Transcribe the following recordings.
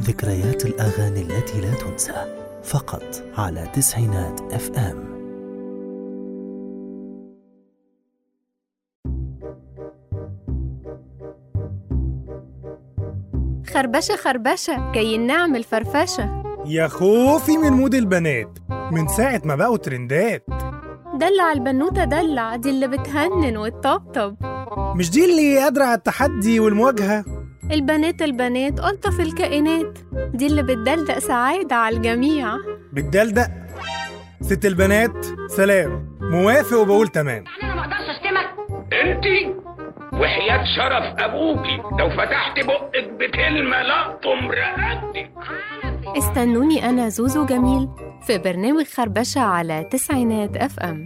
ذكريات الأغاني التي لا تنسى فقط على تسعينات اف ام خربشة خربشة كي نعمل فرفشة يا خوفي من مود البنات من ساعة ما بقوا ترندات دلع البنوتة دلع دي اللي بتهنن وتطبطب مش دي اللي قادرة على التحدي والمواجهة البنات البنات ألطف الكائنات دي اللي بتدلدق سعادة على الجميع بتدلدق ست البنات سلام موافق وبقول تمام انا ما اقدرش اشتمك انتي وحياة شرف ابوكي لو فتحت بقك بكلمة لقطم رقبتك استنوني أنا زوزو جميل في برنامج خربشة على تسعينات اف ام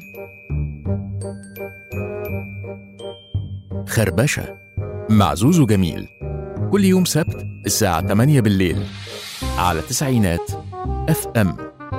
خربشة مع زوزو جميل كل يوم سبت الساعة 8 بالليل على تسعينات اف ام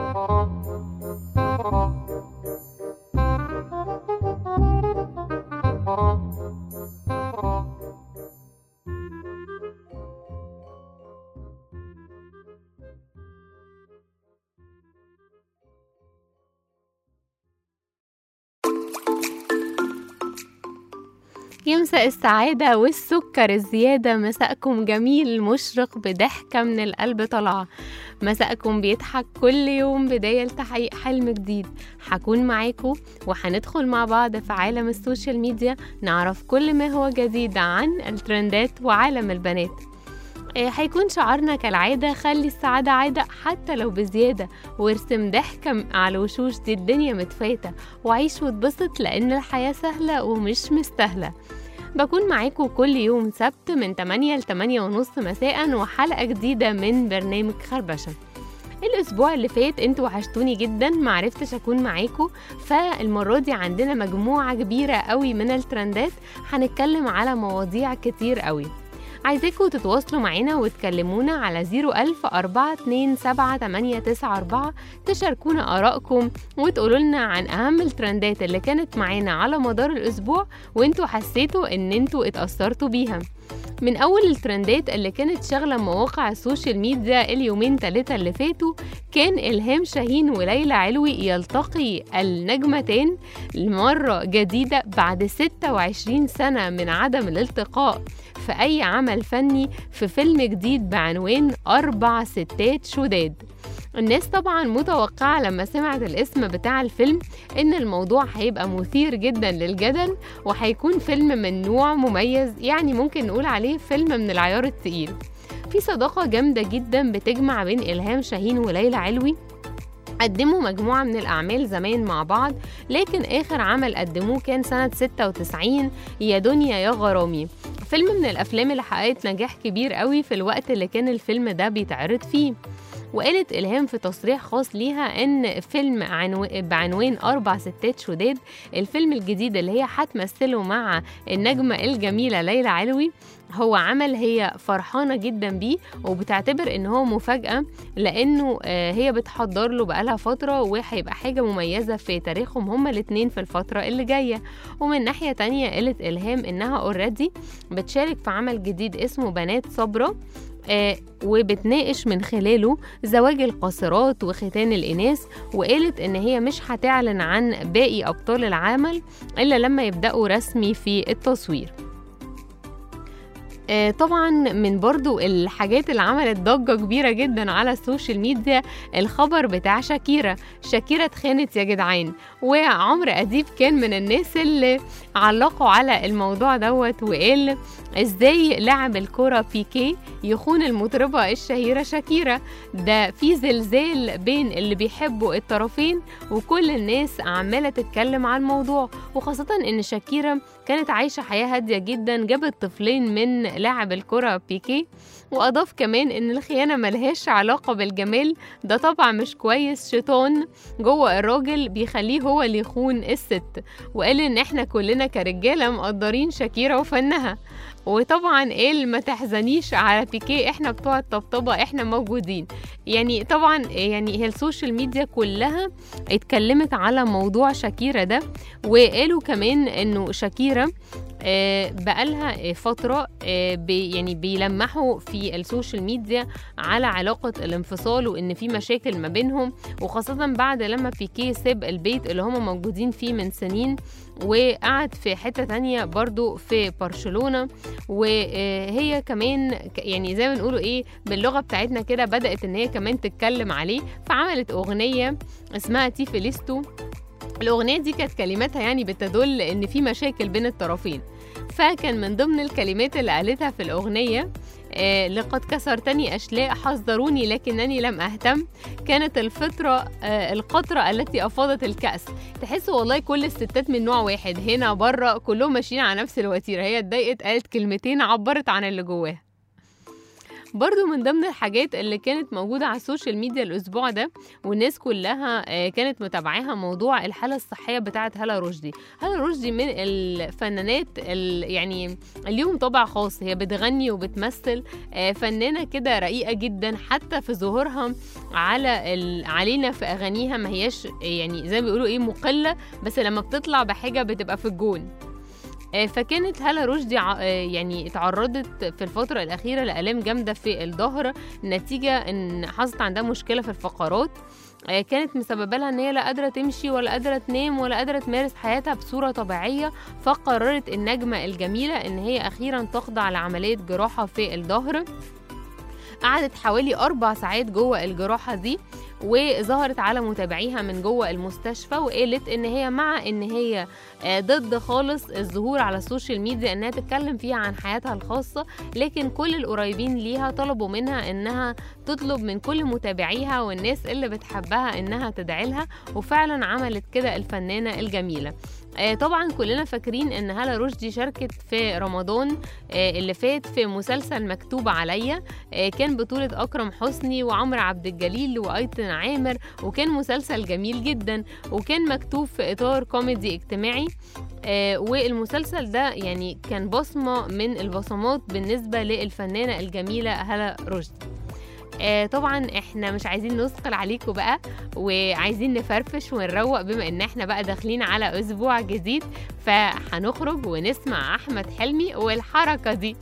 يمسأ السعادة والسكر الزيادة مساءكم جميل مشرق بضحكة من القلب طالعة مساءكم بيضحك كل يوم بداية لتحقيق حلم جديد هكون معاكم وهندخل مع بعض في عالم السوشيال ميديا نعرف كل ما هو جديد عن الترندات وعالم البنات آه، هيكون شعارنا كالعادة خلي السعادة عادة حتى لو بزيادة وارسم ضحكة على الوشوش دي الدنيا متفاتة وعيش واتبسط لأن الحياة سهلة ومش مستاهلة بكون معاكم كل يوم سبت من 8 ل 8 ونص مساء وحلقة جديدة من برنامج خربشة الاسبوع اللي فات انتوا وحشتوني جدا معرفتش اكون معاكم فالمره دي عندنا مجموعه كبيره قوي من الترندات هنتكلم على مواضيع كتير قوي عايزاكم تتواصلوا معانا وتكلمونا على 01000 427 تشاركونا آرائكم وتقولوا لنا عن أهم الترندات اللي كانت معانا على مدار الأسبوع وانتوا حسيتوا إن انتوا اتأثرتوا بيها من أول الترندات اللي كانت شاغلة مواقع السوشيال ميديا اليومين تلاتة اللي فاتوا كان إلهام شاهين وليلى علوي يلتقي النجمتان لمرة جديدة بعد 26 سنة من عدم الالتقاء في أي عمل فني في فيلم جديد بعنوان أربع ستات شداد الناس طبعا متوقعة لما سمعت الاسم بتاع الفيلم إن الموضوع هيبقى مثير جدا للجدل وهيكون فيلم من نوع مميز يعني ممكن نقول عليه فيلم من العيار التقيل في صداقة جامدة جدا بتجمع بين إلهام شاهين وليلى علوي قدموا مجموعة من الأعمال زمان مع بعض لكن آخر عمل قدموه كان سنة 96 يا دنيا يا غرامي فيلم من الأفلام اللي حققت نجاح كبير قوي في الوقت اللي كان الفيلم ده بيتعرض فيه وقالت إلهام في تصريح خاص ليها إن فيلم عنو... بعنوان أربع ستات شداد الفيلم الجديد اللي هي هتمثله مع النجمة الجميلة ليلى علوي هو عمل هي فرحانة جدا بيه وبتعتبر ان هو مفاجأة لانه آه، هي بتحضر له بقالها فترة وهيبقى حاجة مميزة في تاريخهم هما الاتنين في الفترة اللي جاية ومن ناحية تانية قالت إلهام انها اوريدي بتشارك في عمل جديد اسمه بنات صبرة آه وبتناقش من خلاله زواج القاصرات وختان الإناث وقالت إن هي مش هتعلن عن باقي أبطال العمل إلا لما يبدأوا رسمي في التصوير آه، طبعا من برضو الحاجات اللي عملت ضجة كبيرة جدا على السوشيال ميديا الخبر بتاع شاكيرا شاكيرا اتخانت يا جدعان وعمرو أديب كان من الناس اللي علقوا على الموضوع دوت وقال ازاي لاعب الكرة بيكي يخون المطربة الشهيرة شاكيرا ده في زلزال بين اللي بيحبوا الطرفين وكل الناس عمالة تتكلم على الموضوع وخاصة ان شاكيرا كانت عايشة حياة هادية جدا جابت طفلين من لاعب الكرة بيكي وأضاف كمان إن الخيانة ملهاش علاقة بالجمال ده طبع مش كويس شيطان جوه الراجل بيخليه هو اللي يخون الست وقال إن إحنا كلنا كرجالة مقدرين شاكيرا وفنها وطبعا قال ما تحزنيش على بيكي احنا بتوع الطبطبة احنا موجودين يعني طبعا يعني هي السوشيال ميديا كلها اتكلمت على موضوع شاكيرا ده وقالوا كمان انه شاكيرا آه، بقالها آه، فترة آه، بي يعني بيلمحوا في السوشيال ميديا على علاقة الانفصال وإن في مشاكل ما بينهم وخاصة بعد لما بيكيه ساب البيت اللي هم موجودين فيه من سنين وقعد في حتة تانية برضو في برشلونة وهي كمان ك- يعني زي ما نقولوا ايه باللغة بتاعتنا كده بدأت ان هي كمان تتكلم عليه فعملت اغنية اسمها تي فيليستو الأغنية دي كانت كلماتها يعني بتدل إن في مشاكل بين الطرفين فكان من ضمن الكلمات اللي قالتها في الأغنية آه لقد كسرتني أشلاء حذروني لكنني لم أهتم كانت الفطرة آه القطرة التي أفاضت الكأس تحسوا والله كل الستات من نوع واحد هنا بره كلهم ماشيين على نفس الوتيرة هي اتضايقت قالت كلمتين عبرت عن اللي جواها برضو من ضمن الحاجات اللي كانت موجودة على السوشيال ميديا الأسبوع ده والناس كلها آه، كانت متابعاها موضوع الحالة الصحية بتاعت هلا رشدي هلا رشدي من الفنانات ال- يعني اليوم طابع خاص هي بتغني وبتمثل آه، فنانة كده رقيقة جدا حتى في ظهورها على ال... علينا في أغانيها ما هياش يعني زي ما بيقولوا إيه مقلة بس لما بتطلع بحاجة بتبقى في الجون آه، فكانت هلا رشدي ع- آه، يعني اتعرضت في الفترة الأخيرة لآلام جامدة في الظهر نتيجة إن حصلت عندها مشكلة في الفقرات آه، كانت مسببة لها إن هي لا قادرة تمشي ولا قادرة تنام ولا قادرة تمارس حياتها بصورة طبيعية فقررت النجمة الجميلة إن هي أخيرا تخضع لعملية جراحة في الظهر قعدت حوالي أربع ساعات جوه الجراحة دي وظهرت على متابعيها من جوه المستشفى وقالت ان هي مع ان هي آه، ضد خالص الظهور على السوشيال ميديا انها تتكلم فيها عن حياتها الخاصة لكن كل القريبين ليها طلبوا منها انها تطلب من كل متابعيها والناس اللي بتحبها انها تدعي لها وفعلا عملت كده الفنانة الجميلة آه، طبعا كلنا فاكرين ان هلا رشدي شاركت في رمضان آه، اللي فات في مسلسل مكتوب عليا آه، كان بطولة أكرم حسني وعمرو عبد الجليل وأيتن عامر وكان مسلسل جميل جدا وكان مكتوب في إطار كوميدي اجتماعي آه، والمسلسل ده يعني كان بصمة من البصمات بالنسبة للفنانة الجميلة هلا رشدي آه طبعا احنا مش عايزين نثقل عليكم بقى وعايزين نفرفش ونروق بما ان احنا بقى داخلين على اسبوع جديد فهنخرج ونسمع احمد حلمي والحركه دي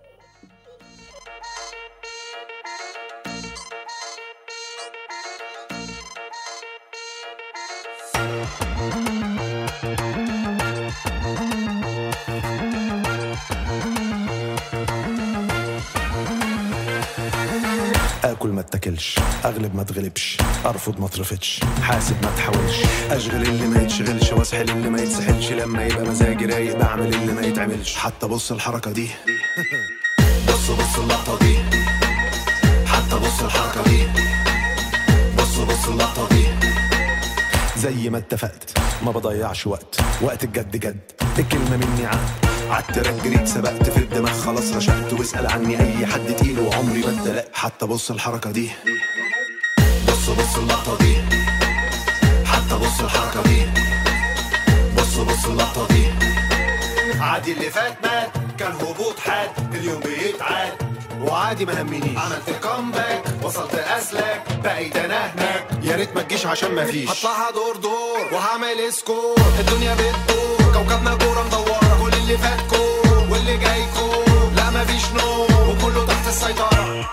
اكل ما اتاكلش اغلب ما اتغلبش ارفض ما اترفضش حاسب ما تحاولش اشغل اللي ما يتشغلش واسحل اللي ما يتسحلش لما يبقى مزاجي رايق بعمل اللي ما يتعملش حتى بص الحركه دي بص بص اللقطه دي حتى بص الحركه دي بص بص اللقطه دي زي ما اتفقت ما بضيعش وقت وقت الجد جد الكلمة مني عاد عالتراك جريت سبقت في الدماغ خلاص رشقت واسأل عني أي حد تقيل وعمري ما اتدلقت حتى بص الحركة دي بص بص اللقطة دي حتى بص الحركة دي بص بص اللقطة دي عادي اللي فات مات كان هبوط حاد اليوم بيتعاد وعادي ما همنيش عملت كومباك وصلت اسلك بقيت انا هناك يا ريت ما تجيش عشان ما فيش هطلعها دور دور وهعمل سكور الدنيا بتدور كوكبنا كوره مدوره كل اللي فات كور واللي جاي كور لا ما فيش نور وكله تحت السيطره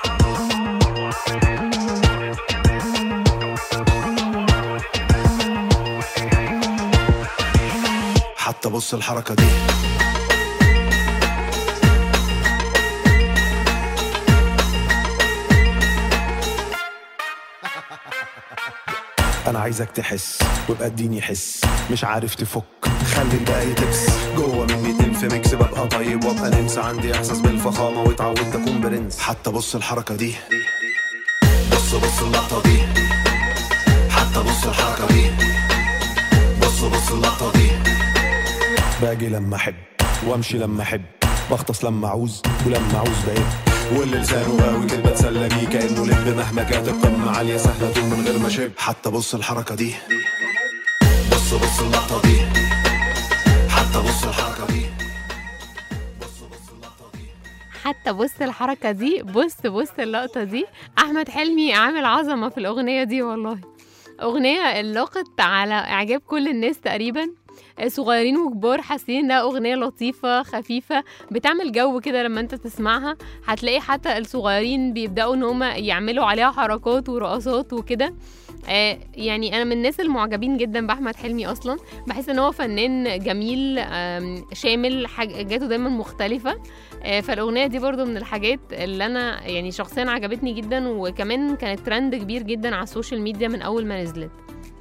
حتى بص الحركه دي انا عايزك تحس ويبقى اديني حس مش عارف تفك خلي الباقي تبس جوه مني تنف ميكس ببقى طيب وابقى نمس عندي احساس بالفخامه واتعودت اكون برنس حتى بص الحركه دي بص بص اللقطه دي حتى بص الحركه دي بص بص اللقطه دي باجي لما احب وامشي لما احب بغطس لما اعوز ولما اعوز بقيت واللي لسانه قوي كده بتسلى بيه كانه لب مهما كانت القمه عاليه سهله طول من غير ما شب حتى بص الحركه دي بص بص اللقطه دي حتى بص الحركه دي بص بص اللقطه دي حتى بص الحركة دي بص بص اللقطة دي أحمد حلمي عامل عظمة في الأغنية دي والله أغنية لقت على إعجاب كل الناس تقريبا آه، صغيرين وكبار حاسين انها اغنيه لطيفه خفيفه بتعمل جو كده لما انت تسمعها هتلاقي حتى الصغيرين بيبداوا ان هم يعملوا عليها حركات ورقصات وكده آه يعني انا من الناس المعجبين جدا باحمد حلمي اصلا بحس ان هو فنان جميل آم، شامل حاجاته دايما مختلفه آه فالاغنيه دي برضو من الحاجات اللي انا يعني شخصيا عجبتني جدا وكمان كانت ترند كبير جدا على السوشيال ميديا من اول ما نزلت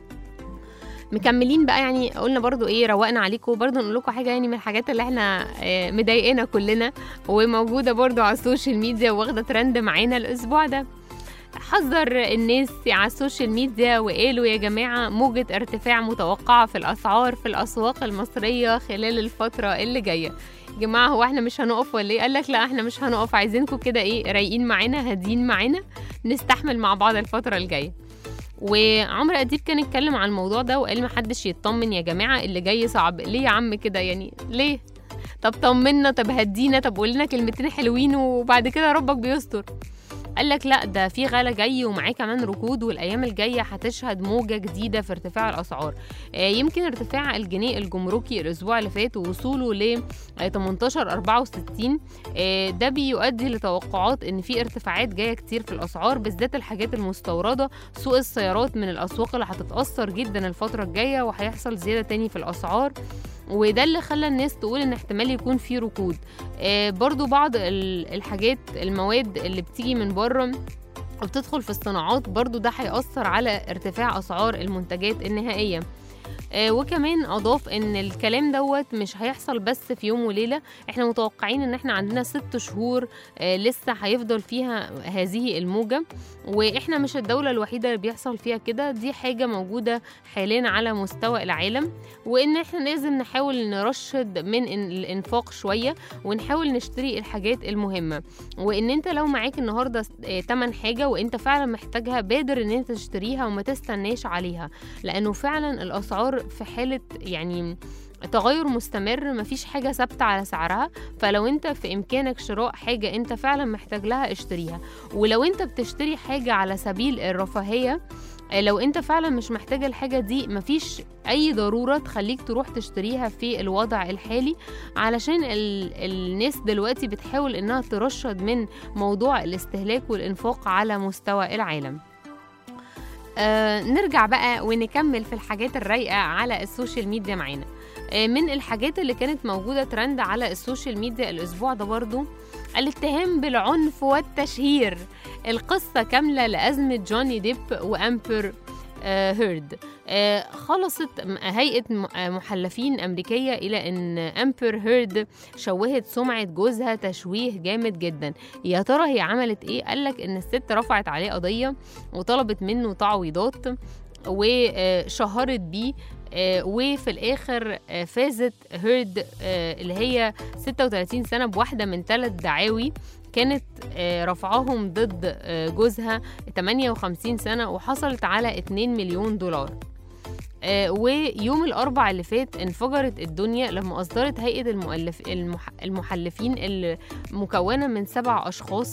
مكملين بقى يعني قلنا برضو ايه روقنا عليكم برضو نقول لكم حاجه يعني من الحاجات اللي احنا آه، مضايقانا كلنا وموجوده برضو على السوشيال ميديا واخده ترند معانا الاسبوع ده حذر الناس على السوشيال ميديا وقالوا يا جماعة موجة ارتفاع متوقعة في الأسعار في الأسواق المصرية خلال الفترة اللي جاية يا جماعة هو احنا مش هنقف ولا ايه؟ قال لك لا احنا مش هنقف عايزينكم كده ايه رايقين معانا هادين معانا نستحمل مع بعض الفترة الجاية وعمرو اديب كان اتكلم عن الموضوع ده وقال محدش يطمن يا جماعه اللي جاي صعب ليه يا عم كده يعني ليه طب طمنا طب هدينا طب قول لنا كلمتين حلوين وبعد كده ربك بيستر قال لك لا ده في غلا جاي ومعاه كمان ركود والايام الجايه هتشهد موجه جديده في ارتفاع الاسعار آه، يمكن ارتفاع الجنيه الجمركي الاسبوع اللي فات ووصوله ل 18 64 آه، ده بيؤدي لتوقعات ان في ارتفاعات جايه كتير في الاسعار بالذات الحاجات المستورده سوق السيارات من الاسواق اللي هتتاثر جدا الفتره الجايه وهيحصل زياده تاني في الاسعار وده اللي خلى الناس تقول ان احتمال يكون في ركود آه، برضو بعض ال- الحاجات المواد اللي بتيجي من بره وبتدخل في الصناعات برضو ده هيأثر على ارتفاع أسعار المنتجات النهائية آه، وكمان أضاف إن الكلام دوت مش هيحصل بس في يوم وليلة احنا متوقعين إن احنا عندنا ست شهور آه، لسه هيفضل فيها هذه الموجة واحنا مش الدولة الوحيدة اللي بيحصل فيها كده دي حاجة موجودة حاليا على مستوى العالم وإن احنا لازم نحاول نرشد من إن- الإنفاق شوية ونحاول نشتري الحاجات المهمة وإن أنت لو معاك النهاردة س- آه، تمن حاجة وأنت فعلا محتاجها بادر إن أنت تشتريها وما تستناش عليها لأنه فعلا الأسعار في حالة يعني تغير مستمر مفيش حاجة ثابتة على سعرها فلو انت في امكانك شراء حاجة انت فعلا محتاج لها اشتريها ولو انت بتشتري حاجة على سبيل الرفاهية آه، لو انت فعلا مش محتاج الحاجة دي مفيش اي ضرورة تخليك تروح تشتريها في الوضع الحالي علشان ال... الناس دلوقتي بتحاول انها ترشد من موضوع الاستهلاك والانفاق على مستوى العالم آه نرجع بقى ونكمل في الحاجات الرايقة على السوشيال ميديا معانا آه من الحاجات اللي كانت موجودة ترند على السوشيال ميديا الأسبوع ده برضو الاتهام بالعنف والتشهير القصة كاملة لأزمة جوني ديب وأمبر آه، هيرد آه، خلصت م- هيئة م- آه، محلفين أمريكية إلى أن أمبر هيرد شوهت سمعة جوزها تشويه جامد جدا يا ترى هي عملت إيه؟ قالك إن الست رفعت عليه قضية وطلبت منه تعويضات وشهرت بيه آه، وفي الآخر آه، فازت هيرد آه، اللي هي 36 سنة بواحدة من ثلاث دعاوي كانت آه، رفعهم ضد آه، جوزها 58 سنة وحصلت على 2 مليون دولار آه، ويوم الأربع اللي فات انفجرت الدنيا لما أصدرت هيئة المؤلف المح المحلفين المكونة من سبع أشخاص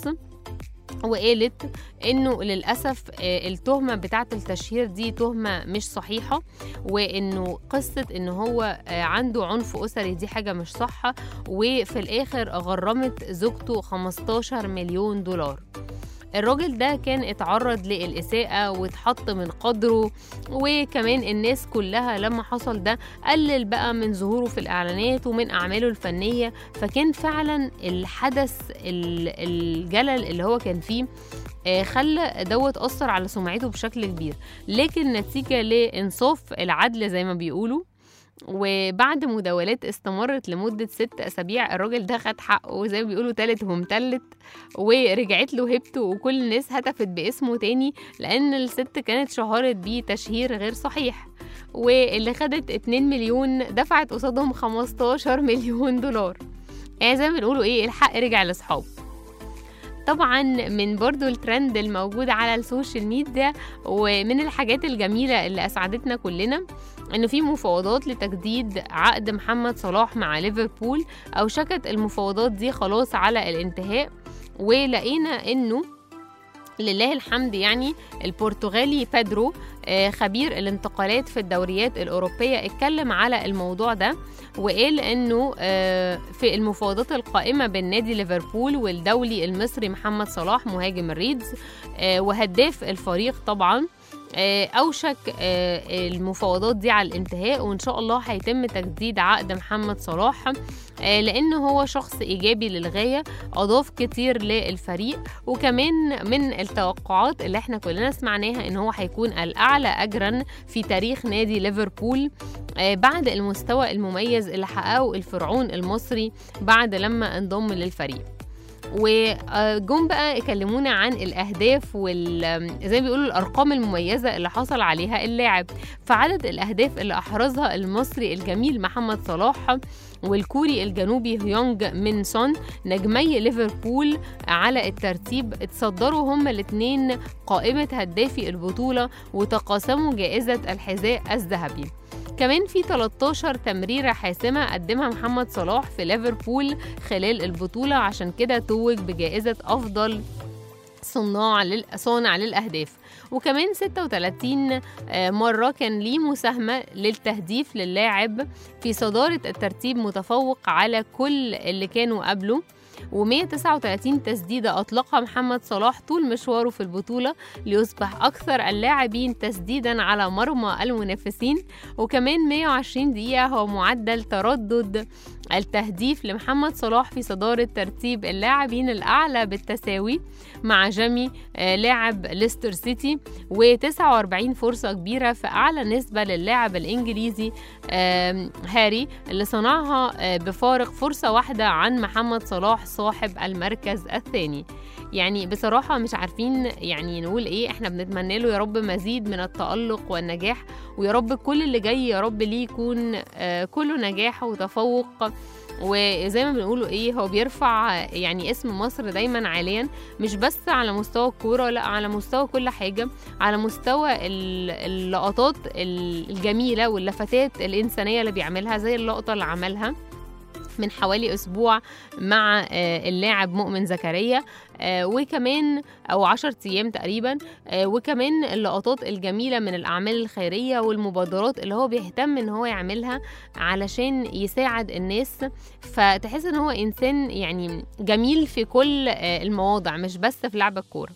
وقالت انه للاسف آه، التهمه بتاعه التشهير دي تهمه مش صحيحه وانه قصه ان هو آه، عنده عنف اسري دي حاجه مش صح وفي الاخر غرمت زوجته 15 مليون دولار الراجل ده كان اتعرض للإساءة واتحط من قدره وكمان الناس كلها لما حصل ده قلل بقى من ظهوره في الإعلانات ومن أعماله الفنية فكان فعلا الحدث ال- الجلل اللي هو كان فيه آه، خلى دوت أثر على سمعته بشكل كبير لكن نتيجة لإنصاف العدل زي ما بيقولوا وبعد مداولات استمرت لمدة ست أسابيع الراجل ده خد حقه زي ما بيقولوا تالت ومتلت ورجعت له هيبته وكل الناس هتفت باسمه تاني لأن الست كانت شهرت بيه تشهير غير صحيح واللي خدت 2 مليون دفعت قصادهم 15 مليون دولار يعني زي ما بنقولوا ايه الحق رجع لاصحابه طبعا من برضو الترند الموجود على السوشيال ميديا ومن الحاجات الجميلة اللي أسعدتنا كلنا انه في مفاوضات لتجديد عقد محمد صلاح مع ليفربول اوشكت المفاوضات دي خلاص على الانتهاء ولقينا انه لله الحمد يعني البرتغالي بيدرو آه، خبير الانتقالات في الدوريات الأوروبية اتكلم على الموضوع ده وقال انه آه، في المفاوضات القائمة بين نادي ليفربول والدولي المصري محمد صلاح مهاجم الريدز آه، وهداف الفريق طبعا آه، أوشك آه، المفاوضات دي على الانتهاء وإن شاء الله هيتم تجديد عقد محمد صلاح آه، لأنه هو شخص إيجابي للغاية أضاف كتير للفريق وكمان من التوقعات اللي احنا كلنا سمعناها إن هو هيكون الأعلى أجرا في تاريخ نادي ليفربول آه، بعد المستوى المميز اللي حققه الفرعون المصري بعد لما انضم للفريق وجم بقى يكلمونا عن الاهداف وال زي ما بيقولوا الارقام المميزه اللي حصل عليها اللاعب فعدد الاهداف اللي احرزها المصري الجميل محمد صلاح والكوري الجنوبي هيونج من سون نجمي ليفربول على الترتيب اتصدروا هما الاثنين قائمة هدافي البطولة وتقاسموا جائزة الحذاء الذهبي كمان في 13 تمريرة حاسمة قدمها محمد صلاح في ليفربول خلال البطولة عشان كده توج بجائزة أفضل صناع لل... صانع للأهداف وكمان 36 آه، مرة كان ليه مساهمة للتهديف للاعب في صدارة الترتيب متفوق على كل اللي كانوا قبله و139 تسديدة أطلقها محمد صلاح طول مشواره في البطولة ليصبح أكثر اللاعبين تسديدا على مرمى المنافسين وكمان 120 دقيقة هو معدل تردد التهديف لمحمد صلاح في صدارة ترتيب اللاعبين الأعلى بالتساوي مع جيمي آه، لاعب ليستر سيتي و49 فرصة كبيرة في أعلى نسبة للاعب الإنجليزي آم، هاري اللي صنعها آه، بفارق فرصة واحدة عن محمد صلاح صاحب المركز الثاني يعني بصراحة مش عارفين يعني نقول ايه احنا بنتمنى له يا رب مزيد من التألق والنجاح ويا رب كل اللي جاي يا رب ليه يكون آه، كله نجاح وتفوق وزي ما بنقولوا ايه هو بيرفع يعني اسم مصر دايما عاليا مش بس على مستوى الكوره لا على مستوى كل حاجه على مستوى ال- اللقطات ال- الجميله واللفتات الانسانيه اللي بيعملها زي اللقطه اللي عملها من حوالي اسبوع مع آه، اللاعب مؤمن زكريا آه، وكمان او 10 ايام تقريبا آه، وكمان اللقطات الجميله من الاعمال الخيريه والمبادرات اللي هو بيهتم ان هو يعملها علشان يساعد الناس فتحس ان هو انسان يعني جميل في كل آه، المواضع مش بس في لعب الكوره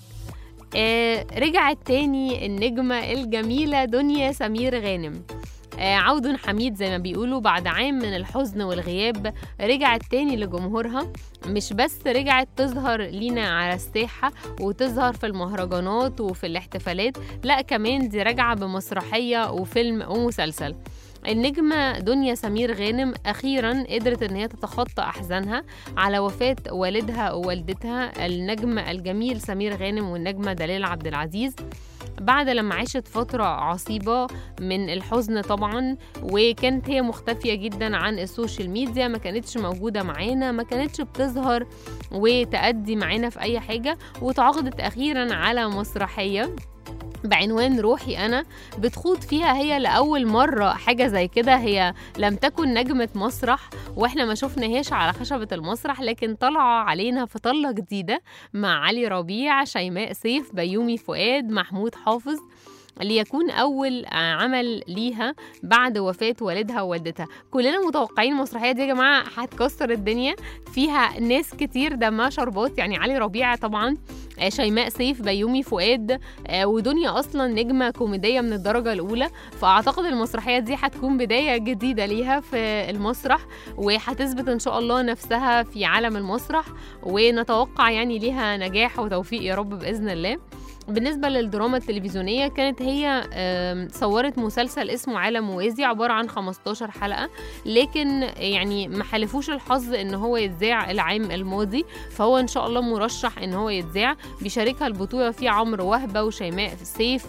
آه، رجعت تاني النجمة الجميلة دنيا سمير غانم آه، عود حميد زي ما بيقولوا بعد عام من الحزن والغياب رجعت تاني لجمهورها مش بس رجعت تظهر لينا على الساحة وتظهر في المهرجانات وفي الاحتفالات لا كمان دي راجعة بمسرحية وفيلم ومسلسل النجمة دنيا سمير غانم أخيرا قدرت إن هي تتخطى أحزانها على وفاة والدها ووالدتها النجم الجميل سمير غانم والنجمة دلال عبد العزيز بعد لما عاشت فترة عصيبة من الحزن طبعا وكانت هي مختفية جدا عن السوشيال ميديا ما كانتش موجودة معانا ما كانتش بتظهر وتأدي معانا في أي حاجة وتعاقدت أخيرا على مسرحية بعنوان روحي أنا بتخوض فيها هي لأول مرة حاجة زي كده هي لم تكن نجمة مسرح واحنا ما شفناهاش على خشبة المسرح لكن طالعة علينا في طلة جديدة مع علي ربيع شيماء سيف بيومي فؤاد محمود حافظ ليكون أول عمل ليها بعد وفاة والدها ووالدتها كلنا متوقعين المسرحية دي يا جماعة هتكسر الدنيا فيها ناس كتير دمها شربات يعني علي ربيع طبعا آه، شيماء سيف بيومي فؤاد آه، ودنيا اصلا نجمه كوميديه من الدرجه الاولى فاعتقد المسرحيه دي هتكون بدايه جديده ليها في المسرح وهتثبت ان شاء الله نفسها في عالم المسرح ونتوقع يعني ليها نجاح وتوفيق يا رب باذن الله بالنسبة للدراما التلفزيونية كانت هي آم، صورت مسلسل اسمه عالم موازي عبارة عن 15 حلقة لكن يعني ما حلفوش الحظ ان هو يتذاع العام الماضي فهو ان شاء الله مرشح ان هو يتذاع بيشاركها البطولة فيه عمرو وهبة وشيماء سيف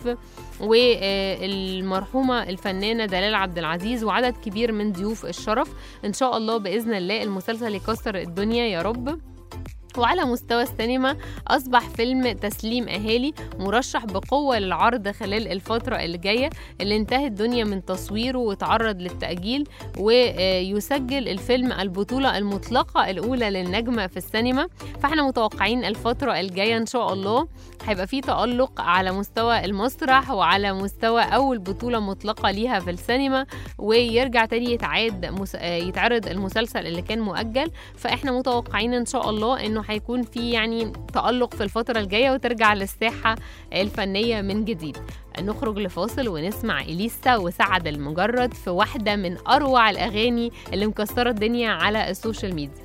والمرحومة الفنانة دلال عبد العزيز وعدد كبير من ضيوف الشرف ان شاء الله بإذن الله المسلسل يكسر الدنيا يا رب وعلى مستوى السينما أصبح فيلم تسليم أهالي مرشح بقوة للعرض خلال الفترة اللي جاية اللي انتهت الدنيا من تصويره وتعرض للتأجيل ويسجل الفيلم البطولة المطلقة الأولى للنجمة في السينما فاحنا متوقعين الفترة الجاية إن شاء الله هيبقى في تألق على مستوى المسرح وعلى مستوى أول بطولة مطلقة ليها في السينما ويرجع تاني يتعاد مس... يتعرض المسلسل اللي كان مؤجل فاحنا متوقعين ان شاء الله انه هيكون في يعني تألق في الفترة الجاية وترجع للساحة الفنية من جديد نخرج لفاصل ونسمع إليسا وسعد المجرد في واحدة من أروع الأغاني اللي مكسرة الدنيا على السوشيال ميديا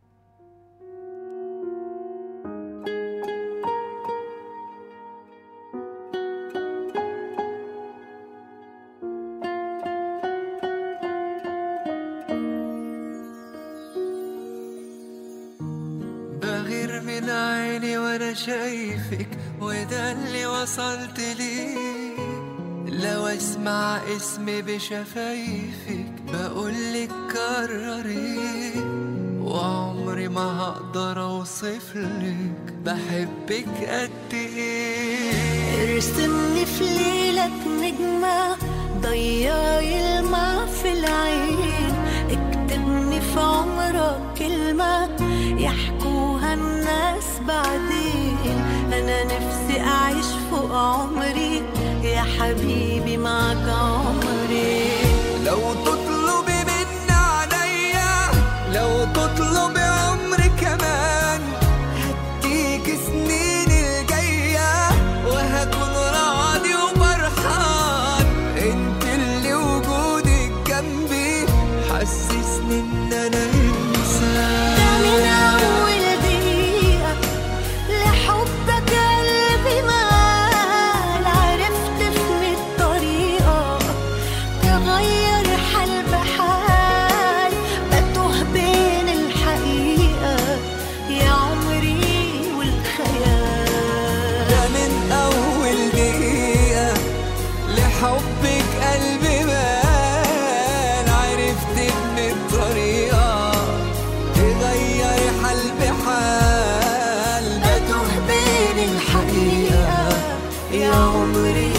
بغير من عيني وانا شايفك وده اللي وصلت ليه لو اسمع اسمي بشفايفك بقولك كرري وعمري ما هقدر اوصفلك بحبك قد ايه ارسمني في ليلك نجمة ضيعي الماء في العين اكتبني في عمرك كلمة يحكوها الناس بعدين أنا نفسي أعيش فوق عمري يا حبيبي معك عمري لو تطلبي مني عليا لو تطلبي عمري كمان هديك سنين الجاية وهكون راضي وفرحان انت اللي وجودك جنبي حسسني ان انا انسان ده من أول دقيقة لحبك قلبي مال عرفت في الطريقة تغير حال بحال بتوه بين الحقيقة يا عمري والخيال ده من أول دقيقة لحبك قلبي بان عرفت إن الطريقة تغير حال بحال بتوه بين الحقيقة يا عمري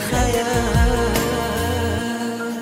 والخيال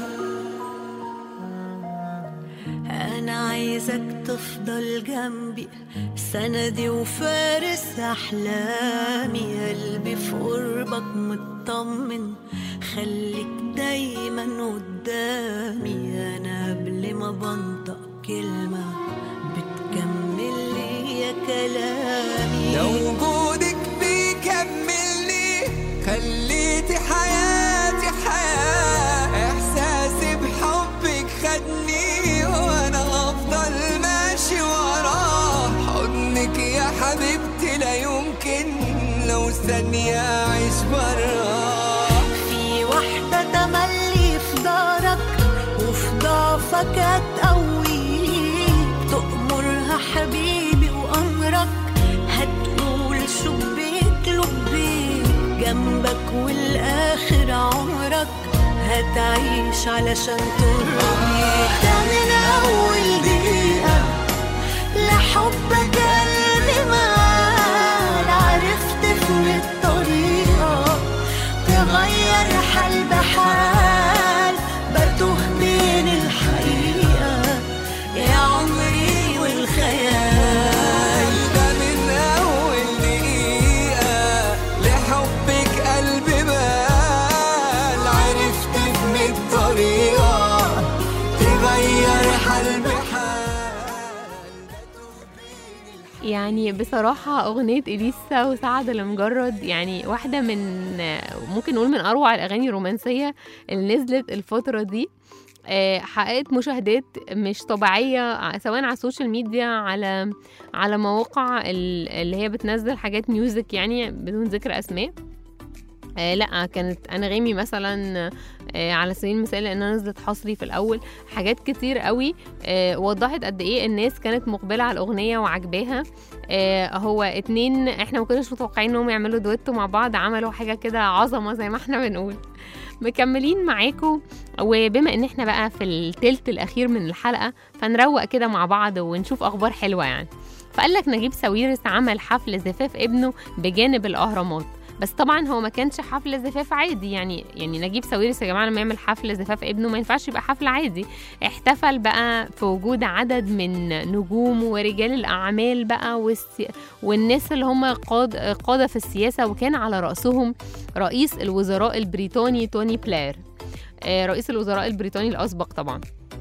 أنا عايزك تفضل جنبي سندي وفارس أحلامي قلبي في قربك مطمن خليك دايما قدامي أنا قبل ما بنطق كلمة بتكمل لي يا كلامي لو وجودك بيكملني خليتي حياتي حياة إحساسي بحبك خدني وأنا هفضل ماشي وراه حضنك يا حبيبتي لا يمكن لو ثانية أعيش براه في واحدة تملي في دارك وفي ضعفك هتقويك تأمرها حبيبي وأمرك هتقول شبيك لبيك جنبك والآخر عمرك هتعيش علشان ترضيك ده من أول دقيقة لحبك قلبي مال عرفت في الطريقة تغير حال بحال بتوه بين الحقيقة يا عمري والخيال ده من أول دقيقة لحبك قلبي بال عرفت من الطريقة تغير حال بحال يعني بصراحة أغنية إليسا وسعد المجرد يعني واحدة من ممكن نقول من أروع الأغاني الرومانسية اللي نزلت الفترة دي آه، حققت مشاهدات مش طبيعية سواء على السوشيال ميديا على على مواقع ال- اللي هي بتنزل حاجات ميوزك يعني بدون ذكر أسماء آه لا كانت انغامي مثلا آه على سبيل المثال لانها نزلت حصري في الاول حاجات كتير قوي آه وضحت قد ايه الناس كانت مقبله على الاغنيه وعجباها آه هو اتنين احنا ما كناش متوقعين انهم يعملوا دويتو مع بعض عملوا حاجه كده عظمه زي ما احنا بنقول مكملين معاكم وبما ان احنا بقى في التلت الاخير من الحلقه فنروق كده مع بعض ونشوف اخبار حلوه يعني فقال لك نجيب ساويرس عمل حفل زفاف ابنه بجانب الأهرامات بس طبعا هو ما كانش حفل زفاف عادي يعني يعني نجيب ساويرس يا جماعه لما يعمل حفل زفاف ابنه ما ينفعش يبقى حفل عادي احتفل بقى في وجود عدد من نجوم ورجال الاعمال بقى والسي... والناس اللي هم قاد... قاده في السياسه وكان على راسهم رئيس الوزراء البريطاني توني بلير آه، رئيس الوزراء البريطاني الاسبق طبعا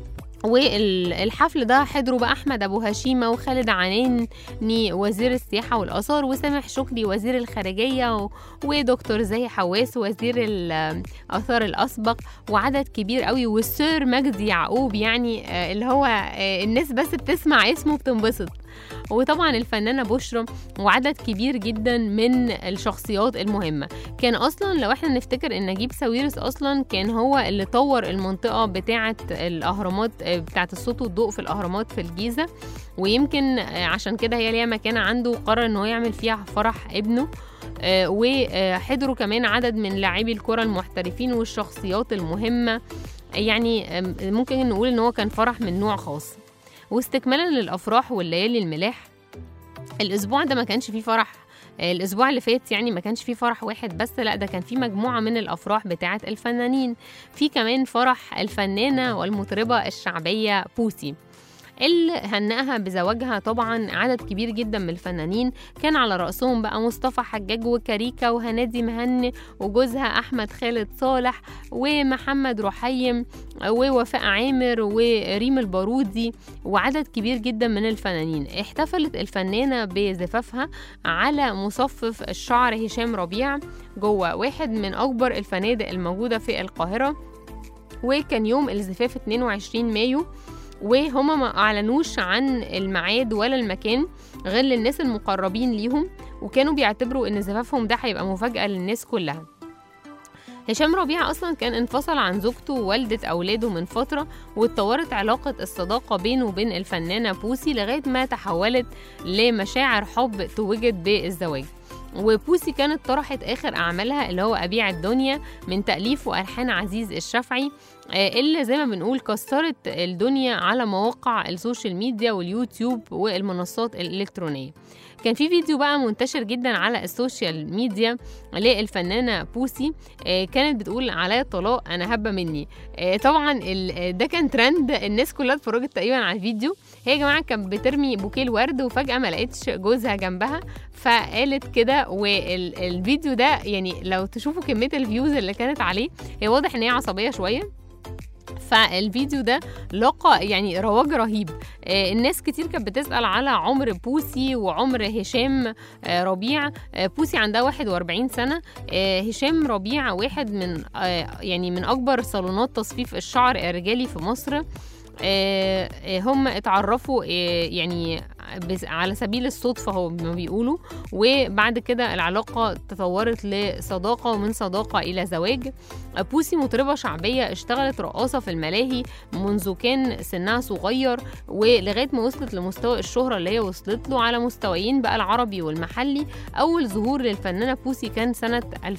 والحفل ده حضروا بقى احمد ابو هشيمه وخالد عناني وزير السياحه والاثار وسامح شكري وزير الخارجيه و... ودكتور زاهي حواس وزير الاثار الاسبق وعدد كبير قوي والسير مجدي يعقوب يعني آه، اللي هو آه، الناس بس بتسمع اسمه بتنبسط وطبعا الفنانه بشرى وعدد كبير جدا من الشخصيات المهمه كان اصلا لو احنا نفتكر ان نجيب ساويرس اصلا كان هو اللي طور المنطقه بتاعه الاهرامات آه، بتاعه الصوت والضوء في الاهرامات في الجيزه ويمكن آه، عشان كده هي ليها مكانه عنده وقرر ان هو يعمل فيها فرح ابنه آه، وحضروا كمان عدد من لاعبي الكره المحترفين والشخصيات المهمه يعني آم، ممكن نقول ان هو كان فرح من نوع خاص واستكمالا للافراح والليالي الملاح الاسبوع ده ما كانش فيه فرح آه، الاسبوع اللي فات يعني ما كانش فيه فرح واحد بس لا ده كان فيه مجموعه من الافراح بتاعه الفنانين في كمان فرح الفنانه والمطربه الشعبيه بوسي اللي هنأها بزواجها طبعا عدد كبير جدا من الفنانين كان على رأسهم بقى مصطفى حجاج وكاريكا وهنادي مهني وجوزها أحمد خالد صالح ومحمد رحيم ووفاء عامر وريم البارودي وعدد كبير جدا من الفنانين احتفلت الفنانة بزفافها على مصفف الشعر هشام ربيع جوه واحد من أكبر الفنادق الموجودة في القاهرة وكان يوم الزفاف 22 مايو وهما ما اعلنوش عن الميعاد ولا المكان غير للناس المقربين ليهم وكانوا بيعتبروا ان زفافهم ده هيبقى مفاجأة للناس كلها هشام ربيع اصلا كان انفصل عن زوجته ووالدة اولاده من فترة واتطورت علاقة الصداقة بينه وبين الفنانة بوسي لغاية ما تحولت لمشاعر حب توجد بالزواج وبوسي كانت طرحت اخر اعمالها اللي هو ابيع الدنيا من تاليف والحان عزيز الشافعي آه، اللي زي ما بنقول كسرت الدنيا على مواقع السوشيال ميديا واليوتيوب والمنصات الالكترونيه كان في فيديو بقى منتشر جدا على السوشيال ميديا للفنانه بوسي آه، كانت بتقول عليا الطلاق انا هبه مني آه، طبعا ال- ده كان ترند الناس كلها اتفرجت تقريبا على الفيديو هي يا جماعه كانت بترمي بوكيه الورد وفجاه ما لقيتش جوزها جنبها فقالت كده والفيديو ده يعني لو تشوفوا كميه الفيوز اللي كانت عليه هي واضح ان هي عصبيه شويه فالفيديو ده لقى يعني رواج رهيب آه، الناس كتير كانت بتسأل على عمر بوسي وعمر هشام آه، ربيع آه، بوسي عندها 41 سنة آه، هشام ربيع واحد من آه، يعني من أكبر صالونات تصفيف الشعر الرجالي في مصر آه، آه، هم اتعرفوا آه، يعني بس- على سبيل الصدفة هو ما بيقولوا وبعد كده العلاقة تطورت لصداقة ومن صداقة إلى زواج بوسي مطربة شعبية اشتغلت رقاصة في الملاهي منذ كان سنها صغير ولغاية ما وصلت لمستوى الشهرة اللي هي وصلت له على مستويين بقى العربي والمحلي أول ظهور للفنانة بوسي كان سنة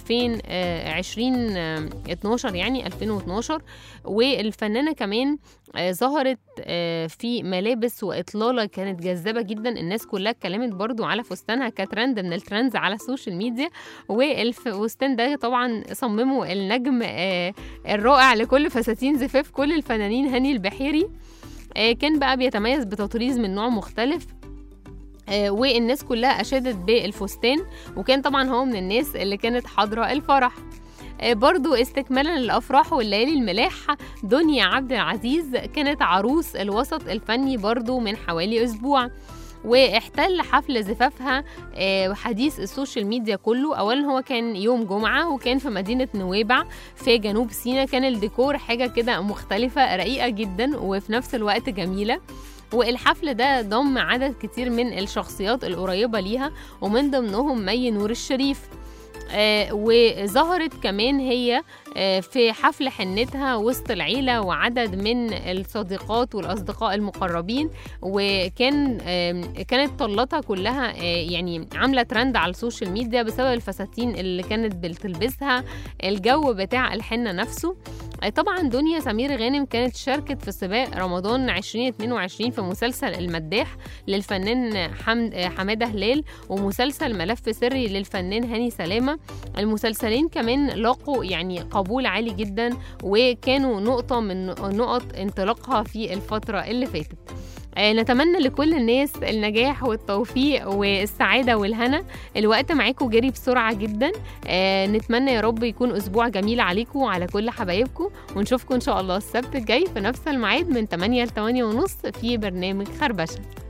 2020 12 يعني 2012 والفنانة كمان آه، ظهرت آه، في ملابس وإطلالة كانت جذابة جدا الناس كلها اتكلمت برضو على فستانها كترند من الترندز على السوشيال ميديا والفستان ده طبعا صممه النجم آه، الرائع لكل فساتين زفاف كل الفنانين هاني البحيري آه، كان بقى بيتميز بتطريز من نوع مختلف آه، والناس كلها أشادت بالفستان وكان طبعا هو من الناس اللي كانت حاضرة الفرح آه، برضو استكمالا للأفراح والليالي الملاح دنيا عبد العزيز كانت عروس الوسط الفني برضو من حوالي أسبوع واحتل حفل زفافها آه، حديث السوشيال ميديا كله اولا هو كان يوم جمعه وكان في مدينه نويبع في جنوب سيناء كان الديكور حاجه كده مختلفه رقيقه جدا وفي نفس الوقت جميله والحفل ده ضم عدد كتير من الشخصيات القريبة ليها ومن ضمنهم مي نور الشريف آه وظهرت كمان هي آه في حفل حنتها وسط العيلة وعدد من الصديقات والأصدقاء المقربين وكان آه كانت طلتها كلها آه يعني عاملة ترند على السوشيال ميديا بسبب الفساتين اللي كانت بتلبسها الجو بتاع الحنة نفسه آه، طبعا دنيا سمير غانم كانت شاركت في سباق رمضان 2022 في مسلسل المداح للفنان حمد آه، حماده هلال ومسلسل ملف سري للفنان هاني سلامه المسلسلين كمان لاقوا يعني قبول عالي جدا وكانوا نقطه من نقط انطلاقها في الفتره اللي فاتت آه، نتمنى لكل الناس النجاح والتوفيق والسعادة والهنا الوقت معاكم جري بسرعة جدا آه، نتمنى يا رب يكون أسبوع جميل عليكم وعلى كل حبايبكم ونشوفكم إن شاء الله السبت الجاي في نفس الميعاد من 8 ل 8 ونص في برنامج خربشة